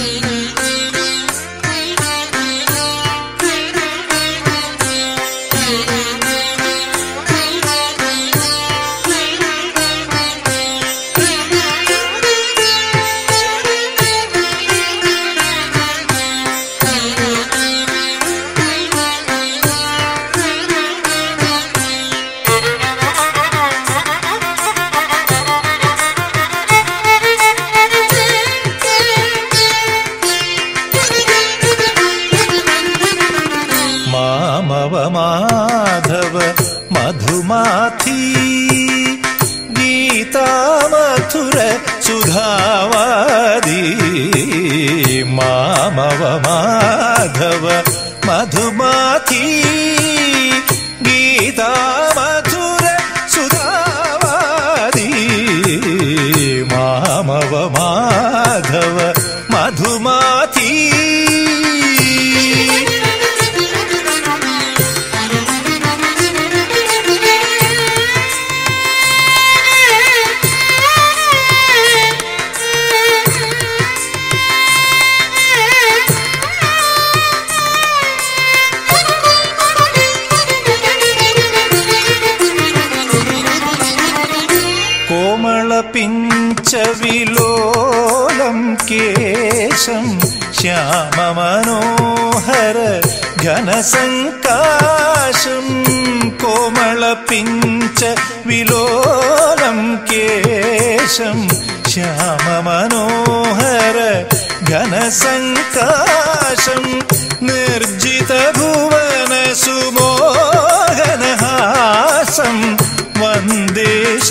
മാമവ മാധവ മധുമാഥി ഗീതാമധുര സുധാവാദി മാമവ മാധവ മധുമാഥി ഗീതാമധുര സുധാവാദി മാമവ മാധവ മധുമാഥി കോമളപിഞ്ചവിലോലം കേശം ശ്യാമമനോഹര ഘനസങ്കാശം കോമളപിഞ്ച വിലോലം കേശം ശ്യാമമനോഹര ഘനസങ്കാശം നിർജിത ഭുവന സുമോഹനഹാസം വന്ദേ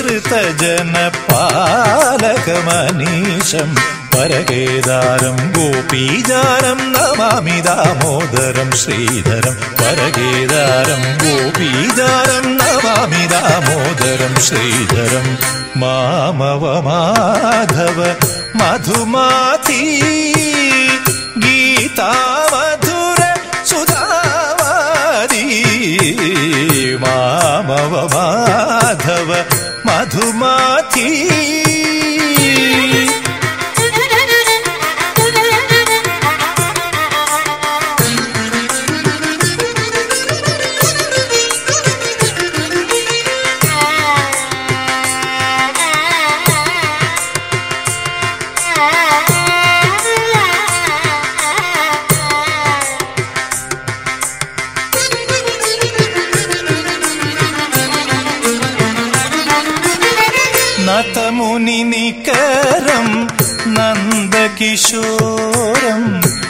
ശ്രുതജനപാലകമനീശം പരകേദാരം ഗോപീജാരം നമാമി ദാമോദരം ശ്രീധരം പരകേദാരം ഗോപീജാരം നമാമി ദാമോദരം ശ്രീധരം മാമവ മാധവ മധുമാഥി ഗീതാമധുര സുധാവാദി മാമവ മാധവ മധുമാഥി നതമുനി നികരം നന്ദകിശോരം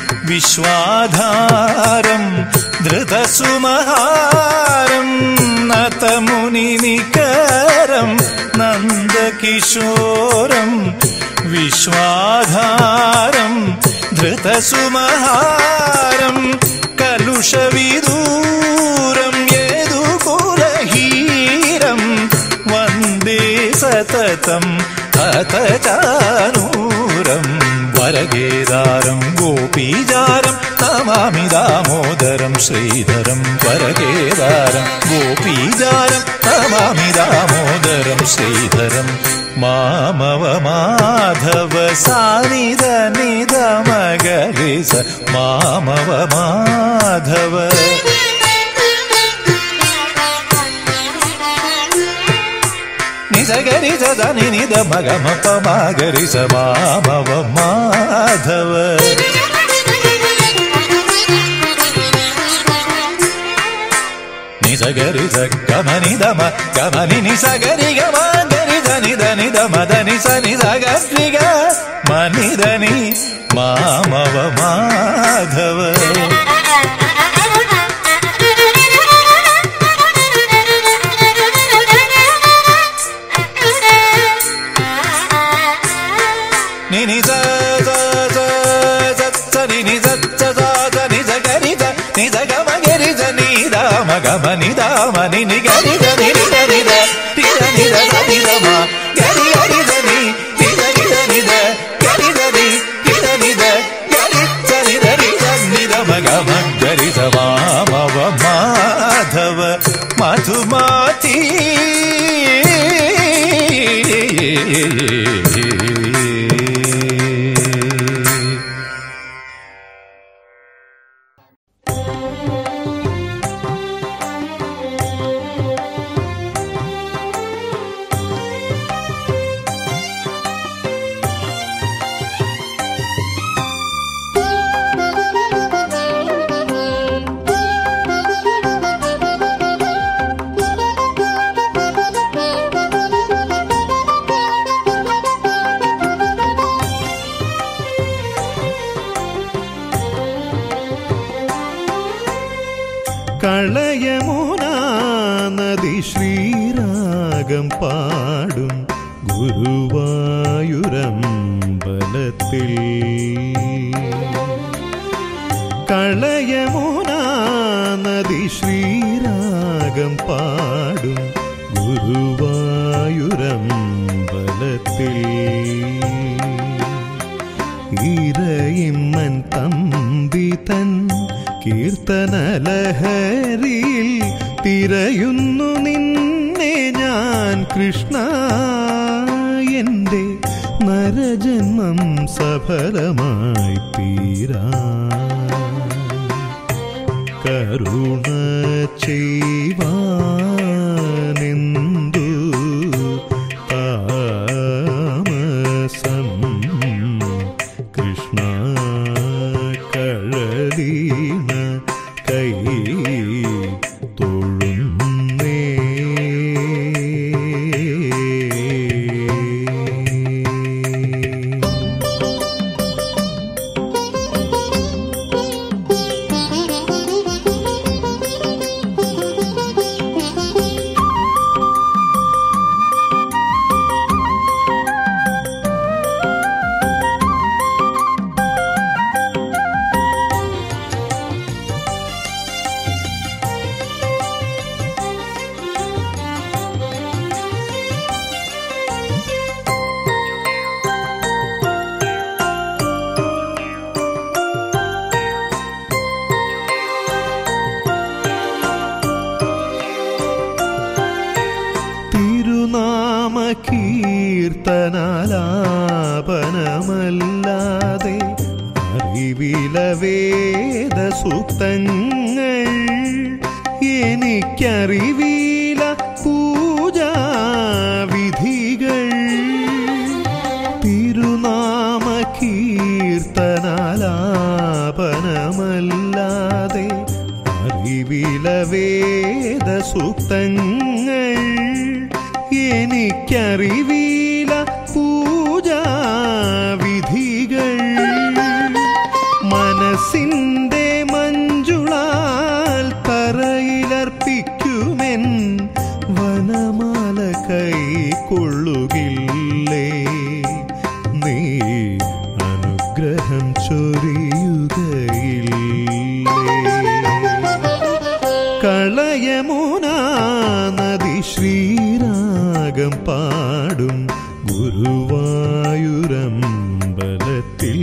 വിശ്വാധാരം ധൃതസുമഹാരം നതമുനി നികരം നന്ദകിശോരം വിശ്വാധാരം ധൃതസുമഹാരം കലുഷവിദൂരം യേതുകുലഹീരം വന്ദേ സതതം ഹതചാനൂരം വരഗേദാരം ഗോപീജാരം നമാമി ദാമോദരം ശ്രീധരം വരഗേദാരം ഗോപീജാരം നമാമി ദാമോദരം ശ്രീധരം മാമവ മാധവ സാനിധ നിധ മകരിസ മാമവ മാധവ నిజగరి సదని నిద మగ మప మాగరి సమామవ మాధవ నిజగరి గమని దమ గమని నిసగరి గమని దని దని దమ దని సని సగరిగ మని దని మామవ మాధవ నిని స స స స స నిని స స స స ని స గరి స ని స గ మ గరి స ని ద మ గ మ ని ద మ ని ని గరి స ని ని ద ని ద ని ద ని ద స ని ద మ గరి గరి స ని ని ద ని ద ని ద గరి స ని ని ద ని ద గరి స ని ద ని ద ని ద మ గ మ గరి స మ మ వ మాధవ మధుమాతి കളയമുനാ നദി ശ്രീരാഗം പാടും ഗുരുവായൂരമ്പലത്തിൽ കളയമുനാ നദി ശ്രീരാഗം പാടും ഗുരുവായൂരമ്പലത്തിൽ ഇരയിമ്മൻ തമ്പി തൻ കീർത്തനലഹരിയിൽ തിരയുന്നു നിന്നെ ഞാൻ കൃഷ്ണ എൻ്റെ നരജന്മം സഫലമായി തീരാ കരുണ ചെയ്വാനെന്തു താമസം കൃഷ്ണ കഴലീണ കൈ തൊഴുന്നേ തിരുനാമ കീർത്തനാലാപനമല്ലാതെ അറിവില വേദ സൂക്തങ്ങൾ എനിക്കറിവില പൂജാവിധികൾ തിരുനാമ കീർത്തനാലാപനമല്ലാതെ അറിവില വേദ സൂക്തങ്ങൾ എനിക്കറിവില പൂജാവിധികൾ മനസ്സിന്റെ മഞ്ജുളാൽ തറയിലർപ്പിക്കുമെൻ വനമാല കൈക്കൊള്ളുകില്ലേ നീ അനുഗ്രഹം ചൊരിയുകയില്ലേ കളയമുനാ നദി ശ്രീരാഗം പാടും ഗുരുവായൂരമ്പലത്തിൽ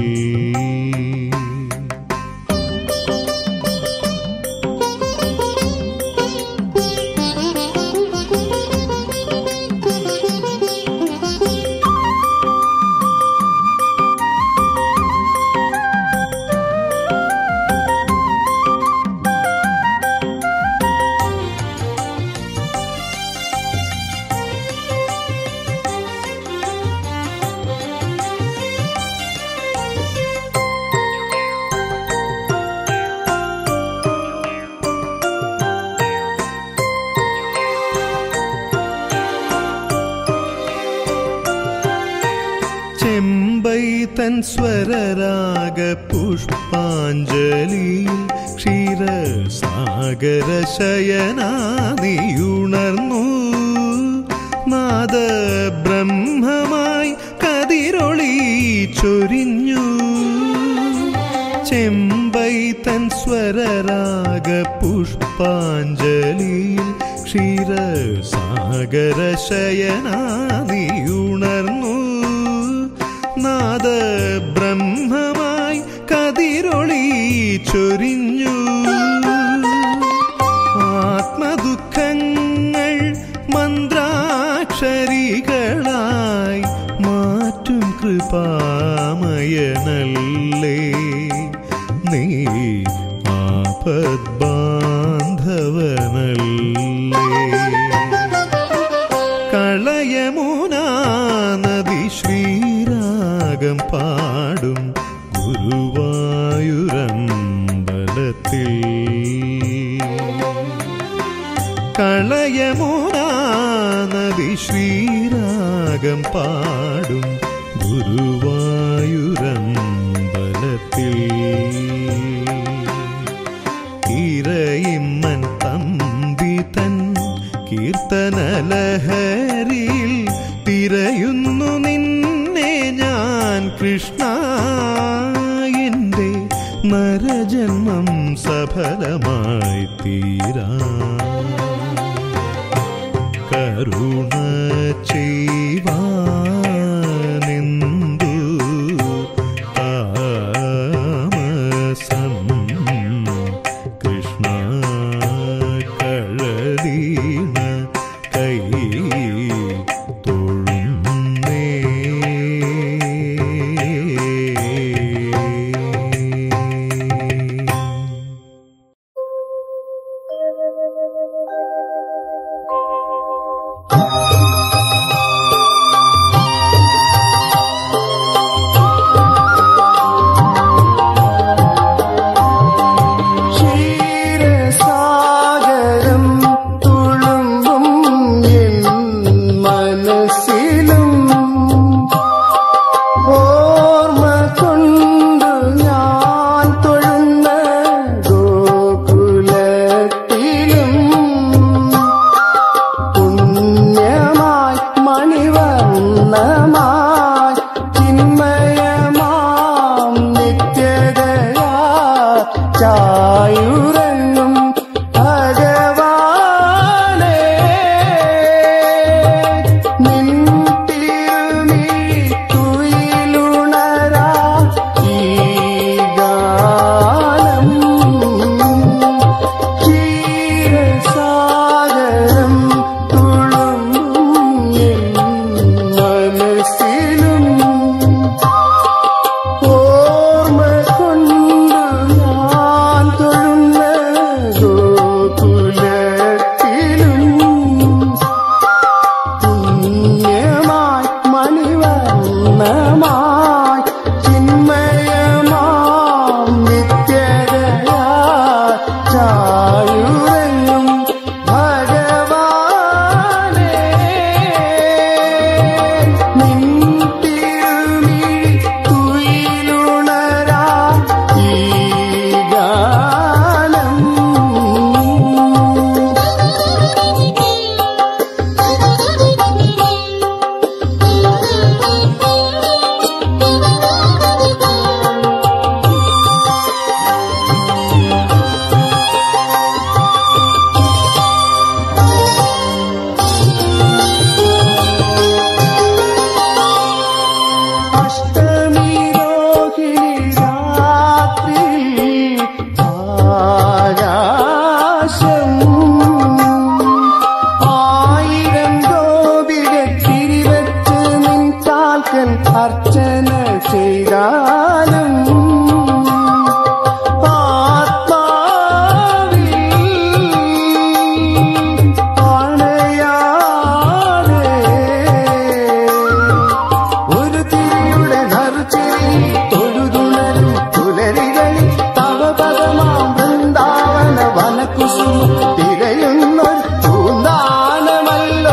ചെമ്പൈ തൻ സ്വരരാഗ പുഷ്പാഞ്ജലി ക്ഷീരസാഗര ശയനാദിയുണർന്നു നാദ ബ്രഹ്മമായി കതിരൊളി ചൊരിഞ്ഞു ചെമ്പൈ തൻ സ്വരരാഗ പുഷ്പാഞ്ജലി ക്ഷീരസാഗര ശയനാദിയുണർന്നു നാദ ബ്രഹ്മമായി കതിരൊളി ചൊരിഞ്ഞു ആത്മദുഃഖങ്ങൾ മന്ത്രാക്ഷരികളായി മാറ്റും കൃപാമയനല്ലേ നീ ആപദ്ബാന്ധവനല്ലേ കളയമുനാ നദി ശ്രീരാഗം പാടും ഗുരുവായൂരമ്പലത്തിൽ കളയമുനാ നദി ശ്രീരാഗം പാടും ഗുരുവായൂരമ്പലത്തിൽ ഇരയിം കൃഷ്ണ എന്റെ നരജന്മം സഫലമായി തീരാ കരുണ ചെയ്വാനെന്തു താമസം കൃഷ്ണ കഴലീണ കൈ തൊഴുന്നേ ക്ഷീരസാഗരം തുളുമ്പും എൻ മനസ്സിലും ഓർമ്മ കൊണ്ടു ഞാൻ തൊഴുന്ന ഗോകുലത്തിലും പുണ്യമായി മണിവർണ്ണമായി ചിന്മയമാം നിത്യതയാ ചായുറങ്ങും ഭഗവാനേ നിൻ തിരുമിഴി തുയിലുണരാ ഈ ഗാനം ക്ഷീരസാഗരം തുളുമ്പും എൻ മനസ്സിലും ഓർമ്മ കൊണ്ട് ഞാൻ തൊഴുന്ന ഗോകുലത്തിലും പുണ്യമായി മണിവർണ്ണമായി ചിന്മയമാം നിത്യതയാ ചായുറങ്ങും ഭഗവാനേ നിൻ തിരുമിഴി തുയിലുണരാ ഈ ഗാനം അഷ്ടമി രോഹിണി രാത്രി ആകാശം ആയിരം ഗോപിക തിരിവെച്ച് നിൻ കാൽക്കൽ അർച്ചന ചെയ്താലും ആത്മാവിൽ അണയാതെ ഒരു തിരിയുടെ നറുചിരി തൊഴുതുണരും പുലരികളിൽ തവപദമാം വൃന്ദാവന വനകുസുമ തിരയുന്നൊരു പൂന്താനമല്ലോ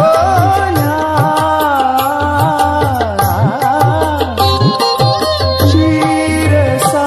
ഞാൻ ക്ഷീരസാ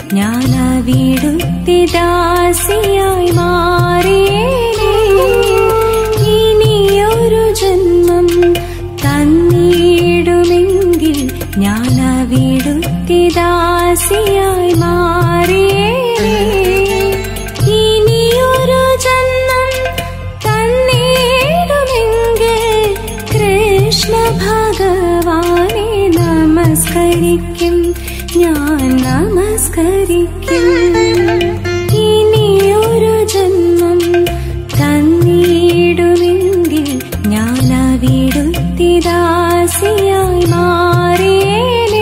ഞാൻ അവിടുത്തെ ദാസിയായി മാറിയേനെ ഇനിയൊരു ജന്മം തന്നിടുമെങ്കിൽ ഞാൻ അവിടുത്തെ ദാസിയായി മാറിയേനെ ഇനിയൊരു ജന്മം തന്നിടുമെങ്കിൽ കൃഷ്ണ ഭഗവാനെ നമസ്കരിക്കും ഞാൻ നമസ്കരിക്കും ഇനിയൊരു ജന്മം തന്നിടുമെങ്കിൽ ഞാൻ അവിടുത്തെ ദാസിയായി മാറിയേനെ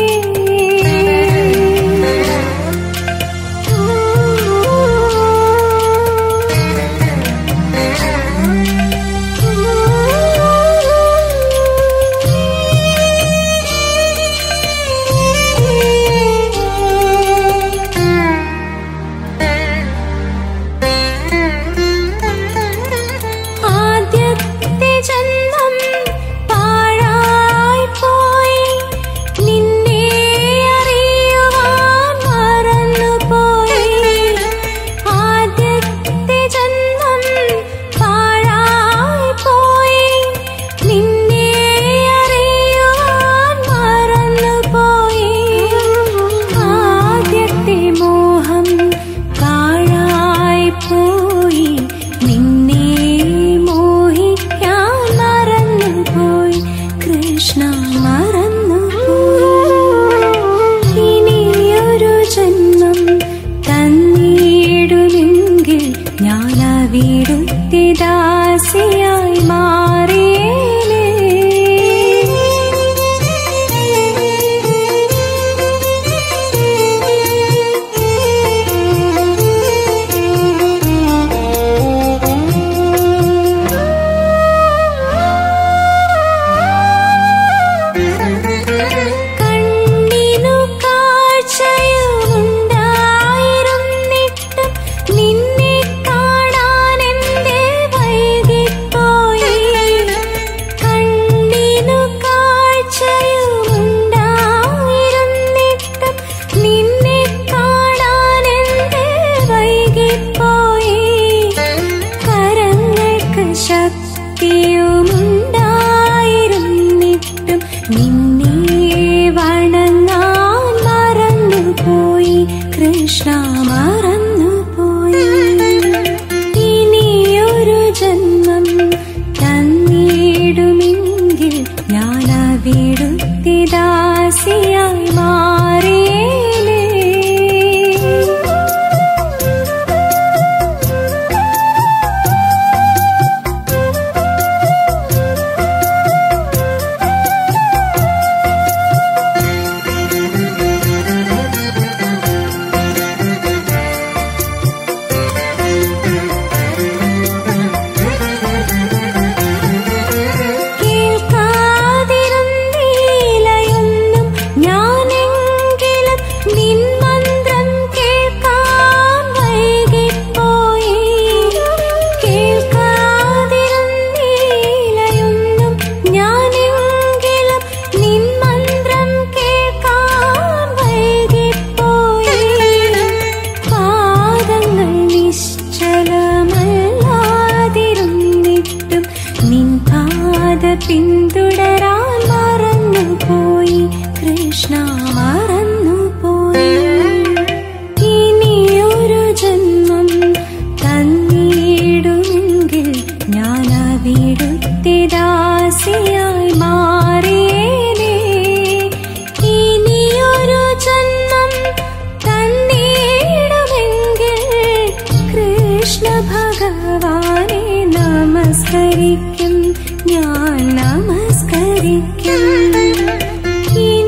ആദ്യത്തെ ജന്മം പാഴായി പോയി നിന്നെ അറിയുവാൻ മറന്നുപോയി ആദ്യത്തെ ജന്മം പാഴായി പോയി നിന്നെ അറിയുവാൻ മറന്നുപോയി ആദ്യത്തെ മോഹം പാഴായി പോയി നിന്നെ മോഹിക്കാൻ മറന്നുപോയി കൃഷ്ണ മറന്നുപോയി ഇനിയൊരു ജന്മം തന്നിടുമെങ്കിൽ ഞാൻ അവിടുത്തെ ദാസിയായി മാറിയേനെ കണ്ണിനു കാഴ്ചയുണ്ടായിരുന്നിട്ടും നിന്നെ കാണാൻ എന്റെ വൈകിപ്പോയി കണ്ണിനു കാഴ്ചയുണ്ടായിരുന്നിട്ടും നിന്നെ കാണാൻ എന്റെ വൈകിപ്പോയി കരങ്ങൾക്ക് ശക്തിയുമുണ്ടായിരുന്നിട്ടും നിന്നെ വണങ്ങാൻ മറന്നുപോയി കൃഷ്ണ മറന്നുപോയി ഇനിയൊരു ജന്മം തന്നിടുമെങ്കിൽ ഞാൻ അവിടുത്തെ ദാസിയായി മാറിയേനെ കേൾക്കാതിരുന്നീലയൊന്നും ഞാനെങ്കിലും നിൻ മന്ത്രം കേൾക്കാൻ വൈകിപ്പോയി കേൾക്കാതിരുന്നീലയൊന്നും ഞാനെങ്കിലും നിൻ മന്ത്രം കേൾക്കാൻ വൈകിപ്പോയി പാദങ്ങൾ നിശ്ചലമല്ലാതിരുന്നിട്ടും നിൻ പാത പിന്തുടരാൻ മറന്നുപോയി കൃഷ്ണ മറന്നുപോയി ഇനിയൊരു ജന്മം തന്നിടുമെങ്കിൽ ഞാൻ അവിടുത്തെ ദാസിയായി മാറിയേനെ ഇനിയൊരു ജന്മം തന്നിടുമെങ്കിൽ കൃഷ്ണ ഭഗവാനെ നമസ്കരിക്കും ഞാൻ നമസ്കരിക്കും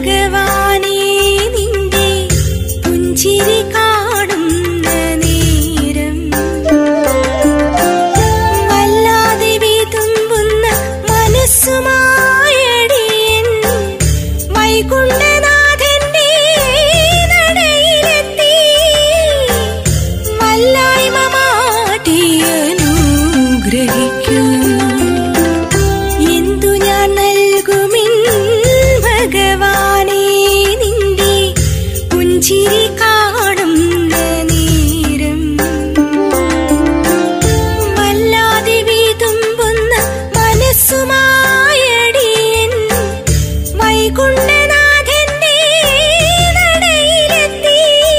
ഭഗവാനേ നിന്റെ പുഞ്ചിരി കാണുന്ന നേരം വല്ലാതെ വിതുമ്പുന്ന മനസ്സുമായടിയൻ വൈകുണ്ഠനാഥന്റെ നടയിലെത്തി വല്ലായ്മ മാറ്റിയനുഗ്രഹിക്കൂ എന്തു ഞാൻ നൽകുമിൻ ഭഗവാനേ നിന്റെ പുഞ്ചിരി കാണുന്ന നേരം വല്ലാതെ വീതുമ്പുന്ന മനസ്സുമായടിയൻ വൈകുണ്ഠനാഥന്റെ നടയിലെത്തി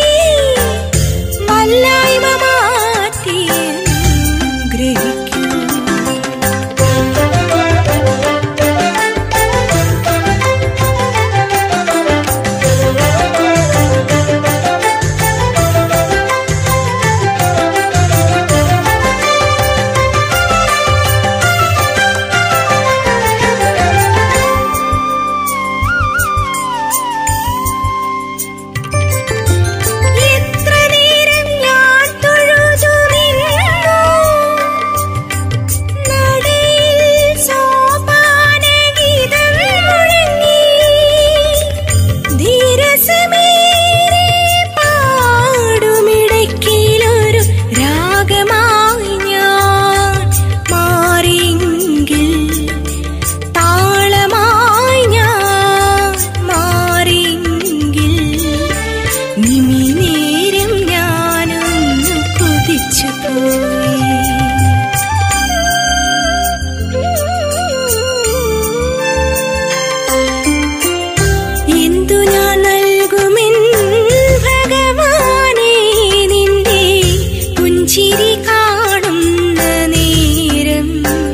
വല്ലായ്മ മാറ്റിയനുഗ്രഹിക്കൂ എത്ര നേരം ഞാൻ തൊഴുതു നിന്നു നടയിൽ സോപാനഗീതം മുഴങ്ങി ധീരസമേറെ പാടുമിടയ്ക്കിലൊരു രാഗമായി ഞാൻ മാറിയെങ്കിൽ താളമായി ഞാൻ മാറിയെങ്കിൽ നിമിനേരം ഞാനൊന്നു കൊതിച്ചു പോയി എന്തു ഞാൻ നൽകുമെൻ ഭഗവാനേ നിന്റെ പുഞ്ചിരി കാണുന്ന നേരം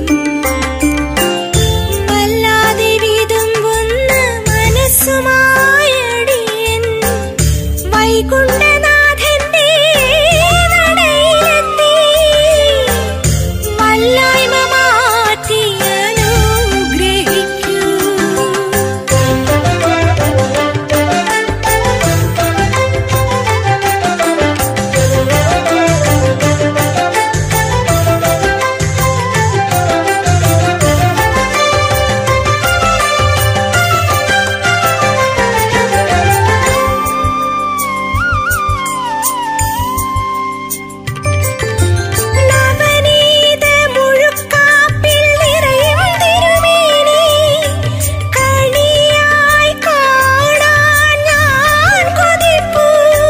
വല്ലാതെ വിതുമ്പുന്ന മനസ്സുമായടിയൻ വൈകുണ്ഠനാഥന്റെ നടയിലെത്തി വല്ലായ്മ മാറ്റിയനുഗ്രഹിക്കൂ നവനീത മുഴുക്കാപ്പിൽ നിറയും തിരുമേനി കണിയായി കാണാൻ ഞാൻ കൊതിപ്പൂ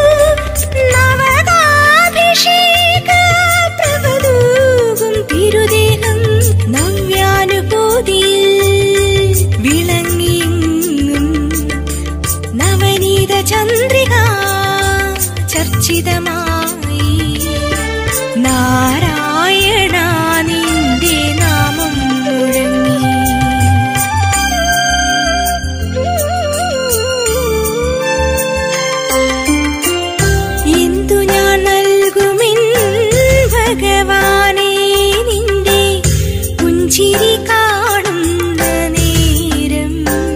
നവകാഭിഷേക പ്രഭതൂകും തിരുദേഹം നവ്യാനുഭൂതിയിൽ വിളങ്ങിയെങ്ങും നവനീത ചന്ദ്രിക ചർച്ചിതമായി നാരായണ നിന്റെ നാമം മുഴങ്ങി എന്തു ഞാൻ നൽകുമിൻ ഭഗവാനേ നിന്റെ പുഞ്ചിരി കാണുന്ന നേരം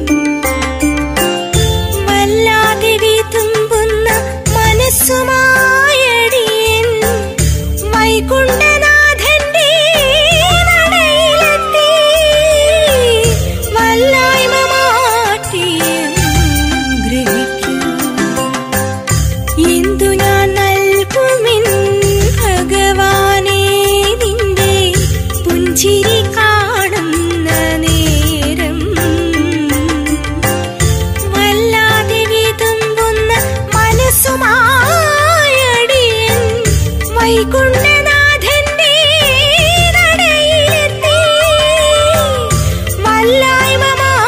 വല്ലാതെ വിതുമ്പുന്ന മനസ്സുമായടിയൻ വൈകുണ്ഠനാഥന്റെ നടയിലെത്തി വല്ലായ്മ മാറ്റിയനുഗ്രഹിക്കൂ എന്തു ഞാൻ നൽകുമിൻ ഭഗവാനേ നിന്റെ പുഞ്ചിരി കാണുന്ന നേരം വല്ലാതെ വിതുമ്പുന്ന മനസ്സുമായടിയൻ വൈകുണ്ഠനാഥന്റെ നടയിലെത്തി വല്ലായ്മ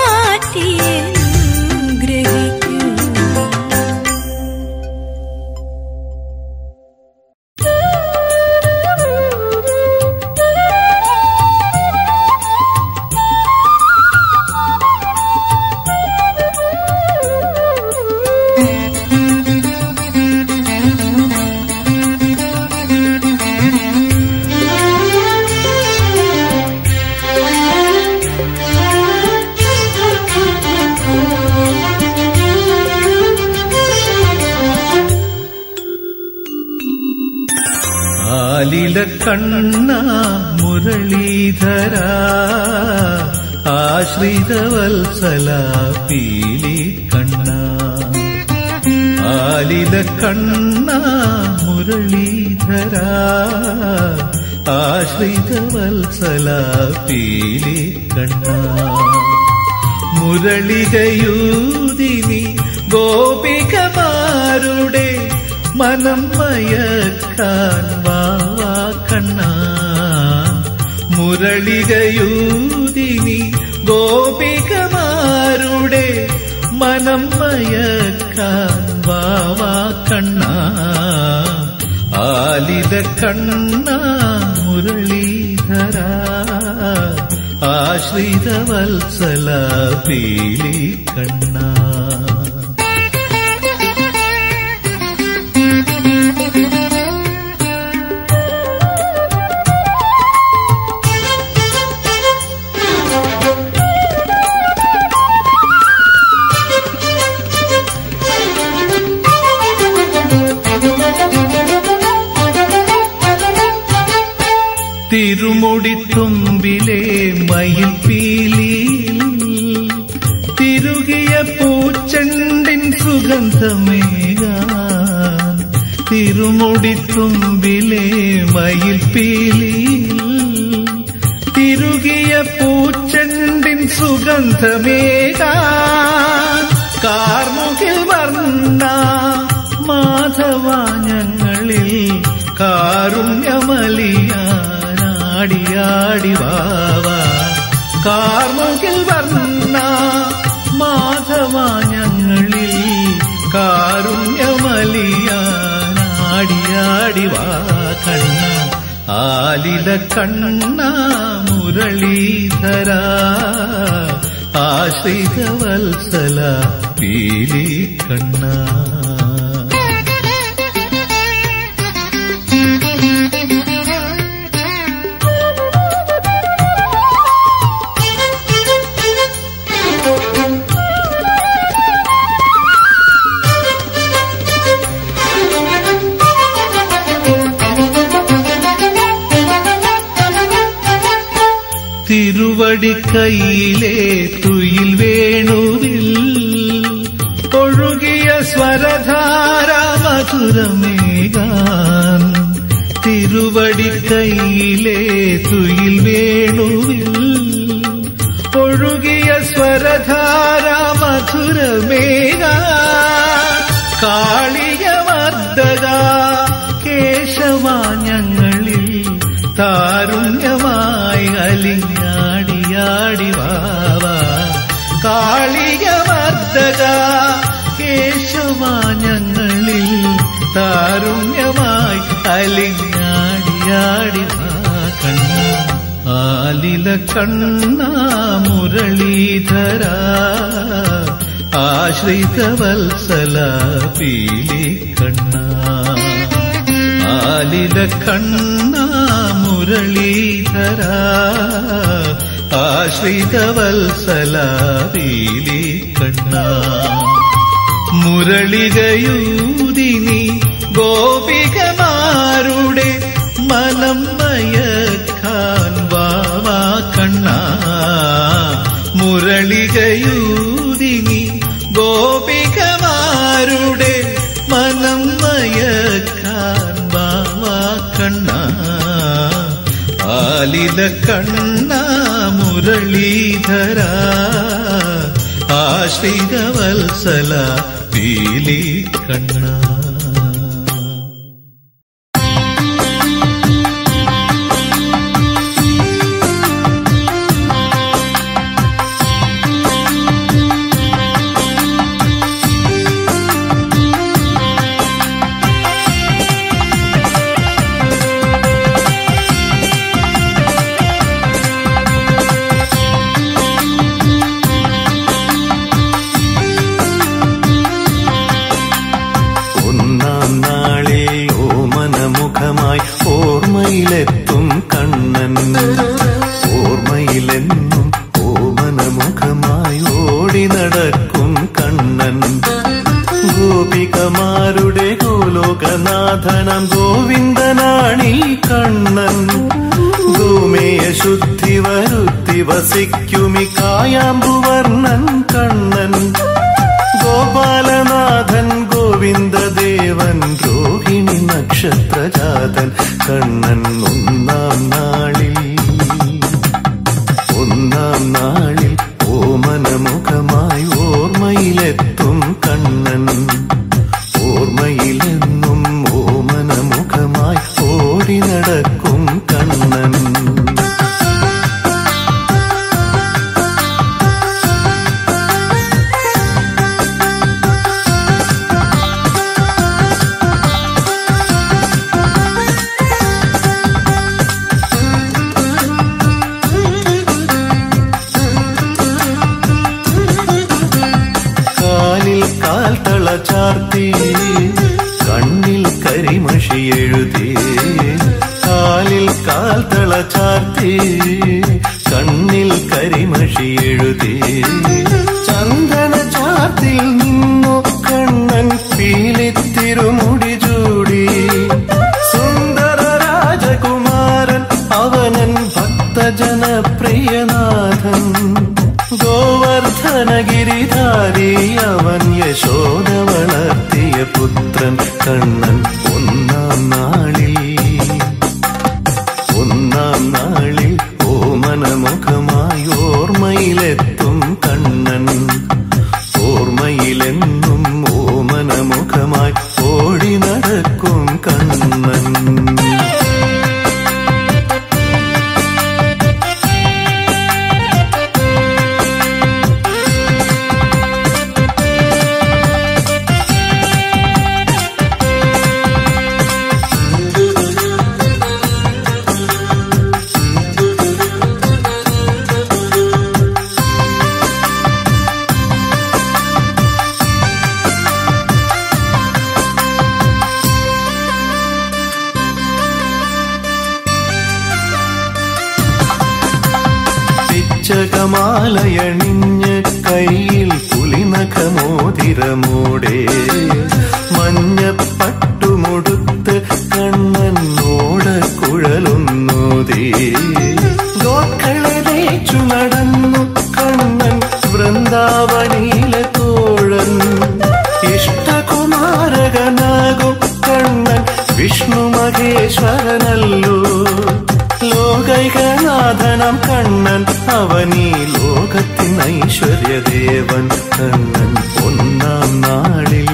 മാറ്റിയനുഗ്രഹിക്കൂ ആലില കണ്ണ മുരളീധര ആശ്രിതവത്സല പീലി കണ്ണ ആലില കണ്ണ മുരളീധര ആശ്രിതവത്സല പീലി കണ്ണ മുരളികയൂതിനി ഗോപികമാരുടെ മനം മയക്കാൻ വാവാ കണ്ണ മുരളികയൂതിനി ഗോപികമാരുടെ മനം മയക്കാൻ വാവാ കണ്ണ ആലിത കണ്ണ മുരളീധര ആശ്രിതവത്സല പീലി കണ്ണ തിരുമുടിത്തുമ്പിലെ മയിൽപ്പീലിയിൽ തിരുകിയ പൂച്ചെണ്ടിൻ സുഗന്ധമേകാൻ തിരുമുടിത്തുമ്പിലെ മയിൽപ്പീലിയിൽ തിരുകിയ പൂച്ചെണ്ടിൻ സുഗന്ധമേകാൻ കാർമുകിൽ വർണ്ണ മാധവ ഞങ്ങളിൽ കാരുണ്യമലിയാനാടിയാടി വാവ കാർമുകിൽ വർണ്ണ മാധവ ഞങ്ങളിൽ കാരുണ്യമലിയാനാടിയാടി വാ കണ്ണ ആലില കണ്ണ മുരളീധര ആശ്രിതവത്സല പീലി കണ്ണ തിരുവടിക്കൈയിലെ തുയിൽ വേണുവിൽ ഒഴുകിയ സ്വരധാര മധുരമേകാൻ തിരുവടിക്കൈയിലെ തുയിൽ വേണുവിൽ ഒഴുകിയ സ്വരധാര മധുരമേകാൻ കാളിയമർദ്ദക കേശവാഞ്ഞങ്ങളിൽ താരുണ്യമായി അലിഞ്ഞാടിയാടി വാവ കാളിയമർദ്ദക കേശവാഞ്ഞങ്ങളിൽ താരുണ്യമായി അലിഞ്ഞാടിയാടി വാ കണ്ണ ആലില കണ്ണ മുരളീധര ആശ്രിതവത്സല പീലി കണ്ണ ആലില കണ്ണ മുരളീധര ആശ്രിതവത്സല പീലി കണ്ണ മുരളികയൂതിനി ഗോപികമാരുടെ മനം മയക്കാൻ വാവാ കണ്ണ മുരളികയൂതിനി ഗോപികമാരുടെ മനം മയക്കാൻ വാവാ കണ്ണ ആലില കണ്ണ മുരളീധര ആശ്രിതവത്സല പീലി കണ്ണ ഒന്നാം നാളിൽ ഓമനമുഖമായി ഓർമ്മയിലെത്തും കണ്ണൻ ഓർമ്മയിലെന്നും ഓമനമുഖമായി ഓടി നടക്കും കണ്ണൻ ഗോപികമാരുടെ കോല ഗോലോകനാഥനം ഗോവിന്ദനാണീ കണ്ണൻ ഗോമേയ ശുദ്ധി വരുത്തി വസിക്കുമി കായാമ്പുവർണ്ണൻ കണ്ണൻ ഗോപാലനാഥൻ ഗോവിന്ദദേവൻ രോഹിണി നക്ഷത്രജാതൻ കണ്ണൻ ഒന്നാം നാളിൽ ഒന്നാം നാളിൽ ഓമനമുഖമായി ഓർമ്മയിലെത്തും കണ്ണൻ ഓർമ്മയിലെന്നും ഓമനമുഖമായി ഓടി നടക്കും കണ്ണൻ കാലിൽ കാൽത്തള ചാർത്തി കണ്ണിൽ കരിമഷി എഴുതി കാലിൽ കാൽത്തള ചാർത്തി കണ്ണിൽ കരിമഷി എഴുതി ചന്ദന ചാർത്തിൽ നിന്നു കണ്ണൻ പീലിത്തിരുമുടി ചൂടി സുന്ദര രാജകുമാരൻ അവനൻ ഭക്തജനപ്രിയനാഥൻ ഗോവർദ്ധനഗിരിധാരി അവൻ യശോദ വളർത്തിയ പുത്രൻ കണ്ണൻ ഒന്നാം നാളിൽ ഒന്നാം നാളിൽ ഓമനമുഖമായി ഓർമ്മയിലെത്തും കണ്ണൻ ഓർമ്മയിലെന്നും ഓമനമുഖമായി ഓടി നടക്കും കണ്ണൻ പിച്ചകമാലയണിഞ്ഞ് കയ്യിൽ പുലിനഖമോതിരമോടെ മഞ്ഞപ്പട്ടുമുടുത്ത് കണ്ണനോട് കുഴലൊന്നൂതി ഗോക്കളെ തേച്ചു നടന്നു കണ്ണൻ വൃന്ദാവനിയിലെ തോഴൻ ഇഷ്ടകുമാരകനാകും കണ്ണൻ വിഷ്ണു മഹേശ്വരനല്ലോ ലോകൈകനാഥനം കണ്ണൻ അവനീ ലോകത്തിൻ ഐശ്വര്യദേവൻ കണ്ണൻ ഒന്നാം നാളിൽ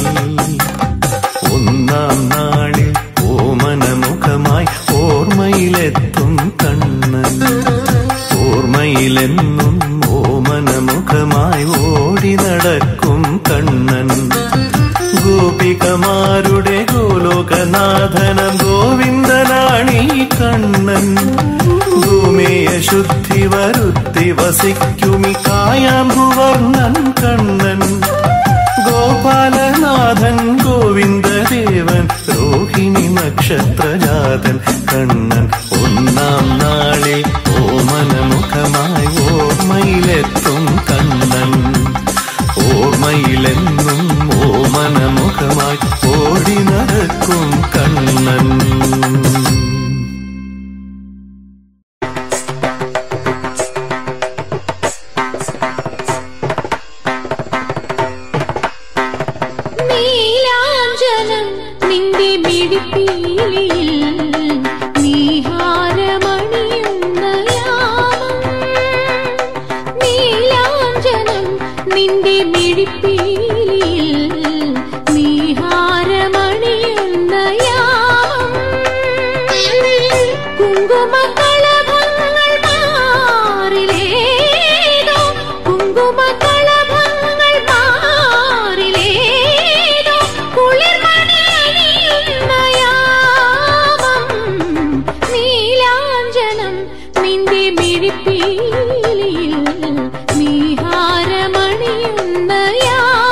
ഒന്നാം നാളിൽ ഓമനമുഖമായി ഓർമ്മയിലെത്തും കണ്ണൻ ഓർമ്മയിലെന്നും ഓമനമുഖമായി ഓടി നടക്കും കണ്ണൻ ഗോപികമാരുടെ ഗോലോകനാഥനം ഗോവിന്ദനാണീ കണ്ണൻ ഭൂമിയ ശുദ്ധി വരുത്തി വസിക്കുമി കായാമ്പുവർണ്ണൻ കണ്ണൻ ഗോപാലനാഥൻ ഗോവിന്ദദേവൻ രോഹിണി നക്ഷത്രജാതൻ കണ്ണൻ ഒന്നാം നാളിൽ ഓമനമുഖമായി ഓർമ്മയിലെത്തും കണ്ണൻ ഓർമ്മയിലെന്നും ഓമനമുഖമായി ഓടി നടക്കും കണ്ണൻ നീലാഞ്ജനം നിന്റെ മിടിപ്പീലിയിൽ നീഹാരമണിയുന്ന യാമം നീലാഞ്ജനം നിന്റെ മിടിപ്പീലിയിൽ നീഹാരമണിയുന്ന യാമം കുങ്കുമകളഭങ്ങൾ മാറിലേതോ കുങ്കുമകളഭങ്ങൾ മാറിലേതോ കുളിർമണി അണിയുന്ന യാമം നീലാഞ്ജനം നിന്റെ മിഴിപ്പീലിയിൽ നീഹാരമണിയുന്ന യാമം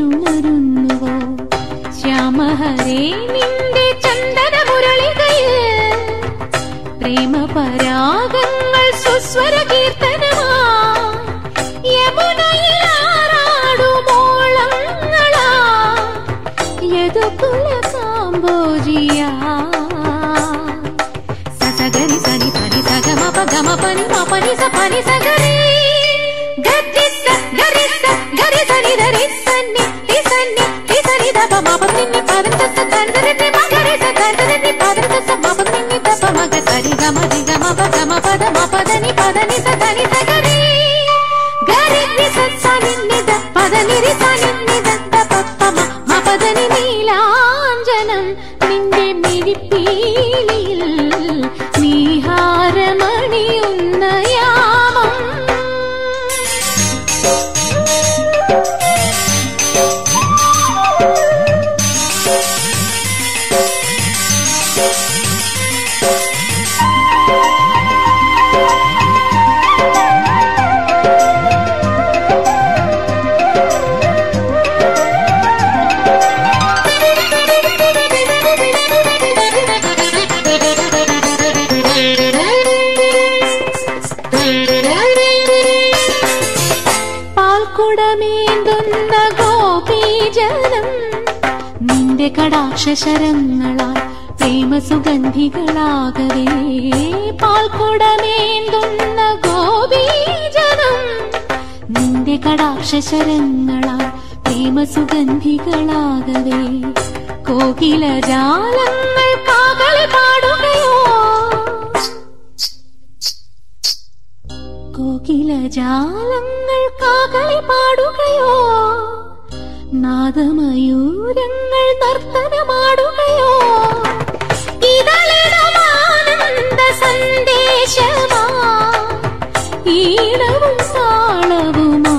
കേട്ടുണരുന്നുവോ ശ്യാമഹരേ നിന്റെ ചന്ദന മുരളികയിൽ പ്രേമപരാഗങ്ങൾ സുസ്വര കീർത്തനമാ യമുനയിലാറാടുമോളങ്ങളാ യദുകുല കാമ്പോജിയാ సగరి సని పని సగ మప గమ పని మ పని స పని సగరి గరి స గరి స గరి సని ధరి సన్ని తి సన్ని తి సని ద ప మప నిన్ని పద స స తందరి ని మ గరి స తందరి ని పద స స మప నిన్ని ద ప మగ సరి గమ ది గమ ప గమ పద మ పద ని పద ని స ధని సగరి గరి ని స స నిన్ని ద పద ని రి స నిన్ని ద ద ప ప మ మ పద ని നീലാഞ്ജനം നിന്റെ മിഴിപ്പീലിയിൽ നീഹാരമണിയുന്ന യാമം പാൽക്കുടമേന്തുന്ന ഗോപീജനം നിന്റെ കടാക്ഷശരങ്ങളാൽ പ്രേമസുഗന്ധികളാകവേ പാൽക്കുടമേന്തുന്ന ഗോപീജനം നിന്റെ കടാക്ഷശരങ്ങളാൽ പ്രേമസുഗന്ധികളാകവേ കോകിലജാലങ്ങൾ കാകളി പാടുകയോ കോകിലജാലങ്ങൾ കാകളി പാടുകയോ നാദമയൂരങ്ങൾ നർത്തനമാടുകയോ ഇതളിടമാനന്ദ സന്ദേശമാ ഈണവും താളവുമാ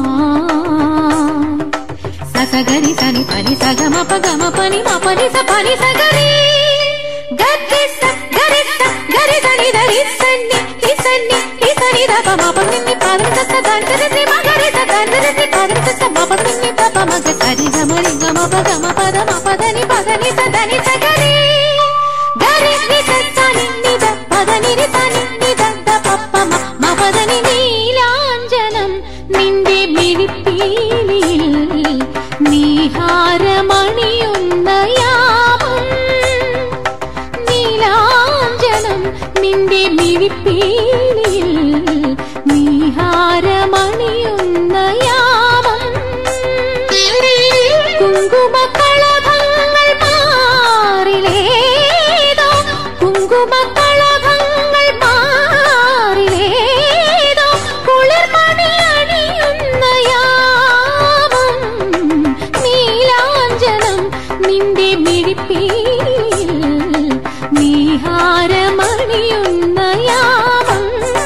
സസഗരി സനി പനി സഗമ പഗമ പനി മ പനി സ പനി സഗരി ഗരി സ ഗരി സ ഗരി സനി ധരി സന്നി തി സന്നി തി സനി ധ പ മ പ നിന്നി പദ സ സ ധ ധ ധ മ ഗരി സ ധ ധ ധ പദ സ സ മ പ നിന്നി ധ പ മ ഗ സരി ഗ മ രി ഗ മ പ ഗ മ പദ മ പദ നി പദ നി സ ധ നി സ ഗരി ഗരി നി സ സ നി നി ധ പദ നി രി സ നി നി ധ ധ പ പ മ മ പദ നി നീലാഞ്ജനം നിന്റെ മിഴിപ്പീലിയിൽ നീഹാരമണിയുന്ന യാമം നീലാഞ്ജനം നിന്റെ മിഴിപ്പീലിയിൽ നീഹാരമണിയുന്ന യാമം കുങ്കുമക്കളഭങ്ങൾ മാറിലേതോ കുങ്കുമക്കളഭങ്ങൾ മാറിലേതോ കുളിർമണി അണിയുന്ന യാമം നീലാഞ്ജനം നിന്റെ മിഴിപ്പീൽ നീഹാരമണിയുന്ന യാമം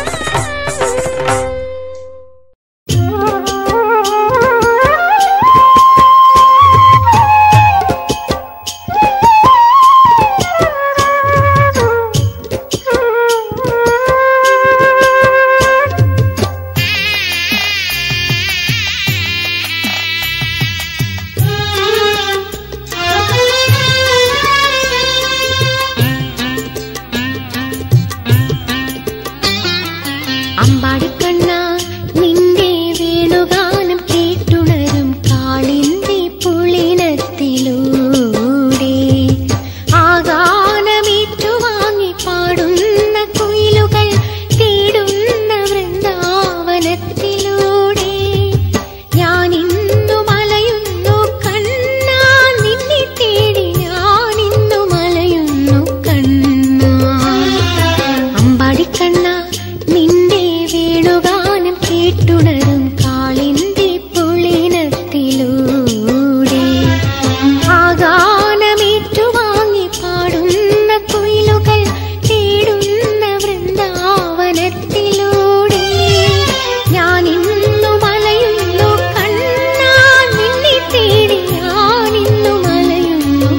അമ്പാടിക്കണ്ണ നിന്റെ വേണുഗാനം കേട്ടുണരും കാളിന്റെ പുളിനത്തിലൂടെ ആ ഗാനമേറ്റുവാങ്ങി പാടുന്ന കുയിലുകൾ തേടുന്ന വൃന്ദാവനത്തിലൂടെ ഞാൻ ഇന്നു മലയുന്നു കണ്ണാ നിന്നെ തേടി ഞാൻ ഇന്നു മലയുന്നു കണ്ണാ അമ്പാടിക്കണ്ണ നിന്റെ വേണുഗാനം കേട്ടുണരും കാളിന്റെ പുളിനത്തിലൂടെ ആ ഗാനമേറ്റുവാങ്ങി പാടുന്ന കുയിലുകൾ തേടുന്ന വൃന്ദാവനത്തിലൂടെ ഞാൻ ഇന്നു മലയുന്നു കണ്ണാ നിന്നെ തേടി ഞാൻ ഇന്നു മലയുന്നു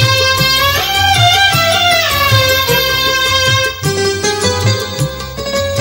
കണ്ണാ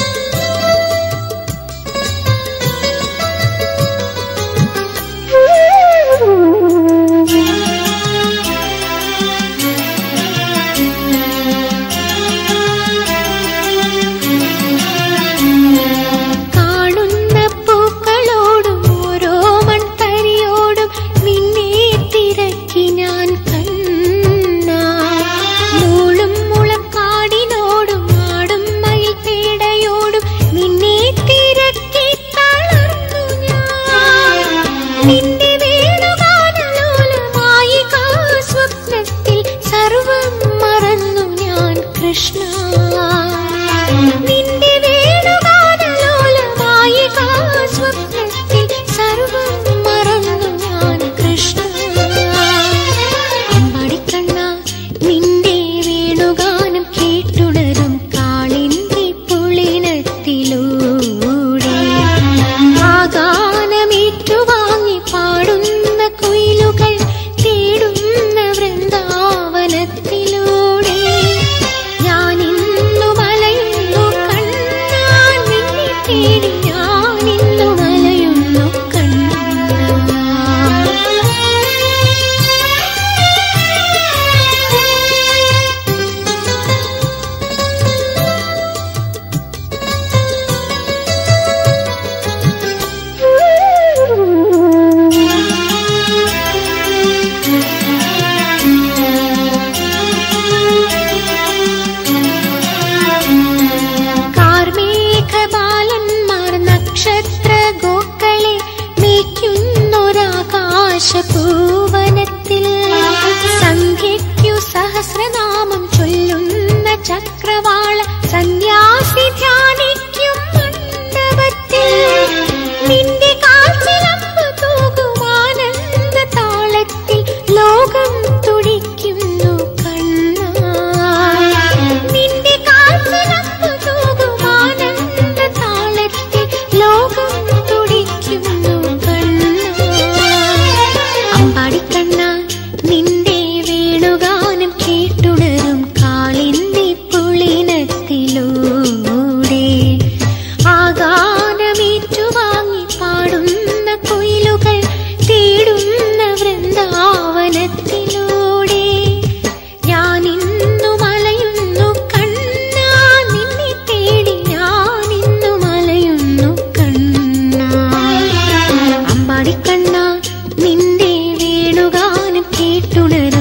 നിന്റെ വേണുഗാനലോലമായ സ്വപ്നത്തിൽ സർവം മറന്നു ഞാൻ കൃഷ്ണ അമ്പാടിക്കണ്ണ നിന്റെ വേണുഗാനം കേട്ടുണരും കാളിന്റെ പുളിനത്തിലൂടെ ആ ഗാനമേറ്റുവാങ്ങി പാടുന്ന കുയിലുകൾ തേടുന്ന വൃന്ദാവനത്തിലൂടെ ഞാനിന്നു മലയുന്നു കണ്ണാൻ നിന്നെ തേടി ഞാനിന്നു മലയുന്നു കാർമേഘബാലന്മാർ നക്ഷത്ര ഗോക്കളെ മേയ്ക്കുന്നൊരാകാശപൂവനത്തിൽ സന്ധ്യയ്ക്കു സഹസ്രനാമം ചൊല്ലുന്ന ചക്രവാള സന്യാസി ധ്യാനിക്കും മണ്ഡപത്തിൽ നിന്റെ കാൽച്ചിലമ്പ് തൂകുമാനന്ദ താളത്തിൽ ലോകം തുടിക്കുന്നു കണ്ണാ നിന്റെ കാൽച്ചിലമ്പ് തൂകുമാനന്ദ താളത്തിൽ ലോകം തുടിക്കുന്നു കണ്ണാ അമ്പാടിക്കണ്ണ നിന്റെ വേണുഗാനം കേട്ടുണരും കാളിന്റെ പുളിനത്തിലൂടെ ആ ഗാനമേറ്റുവാങ്ങി പാടുന്ന കുയിലുകൾ തേടുന്ന വൃന്ദാവനത്തിലൂടെ ഞാനിന്നു മലയുന്നു കണ്ണാ നിന്നെ തേടി ഞാനിന്നു മലയുന്നു കണ്ണാ അമ്പാടിക്കണ്ണ നിന്റെ വേണുഗാനം കേട്ടുണരും